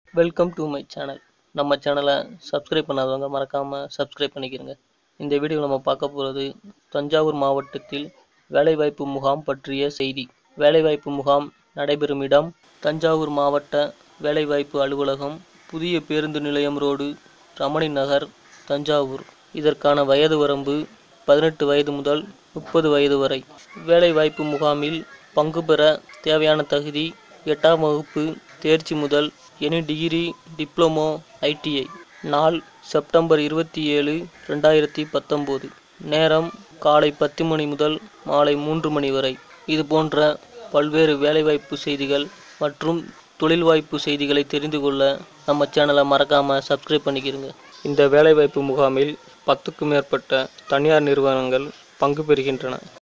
welcome to my channel நம்ம சேனலை subscribe பண்ணாதவங்க மறக்காமல் சப்ஸ்கிரைப் பண்ணிக்கிறங்க இந்த வீடியோவில் நம்ம பார்க்க போகிறது தஞ்சாவூர் மாவட்டத்தில் வேலைவாய்ப்பு முகாம் பற்றிய செய்தி வேலைவாய்ப்பு முகாம் நடைபெறும் இடம் தஞ்சாவூர் மாவட்ட வேலைவாய்ப்பு அலுவலகம் புதிய பேருந்து நிலையம் ரோடு ரமணி நகர் தஞ்சாவூர் இதற்கான வயது வரம்பு பதினெட்டு வயது முதல் முப்பது வயது வரை வேலைவாய்ப்பு முகாமில் பங்கு பெற தேவையான தகுதி எட்டாம் வகுப்பு தேர்ச்சி முதல் எனி டிகிரி டிப்ளமோ ஐடிஐ நாள் செப்டம்பர் இருபத்தி ஏழு ரெண்டாயிரத்தி பத்தொம்போது நேரம் காலை பத்து மணி முதல் மாலை மூன்று மணி வரை இது போன்ற பல்வேறு வேலைவாய்ப்பு செய்திகள் மற்றும் தொழில் வாய்ப்பு செய்திகளை தெரிந்து கொள்ள நம்ம சேனலை மறக்காமல் சப்ஸ்கிரைப் பண்ணிக்கிறங்க இந்த வேலைவாய்ப்பு முகாமில் பத்துக்கும் மேற்பட்ட தனியார் நிறுவனங்கள் பங்கு பெறுகின்றன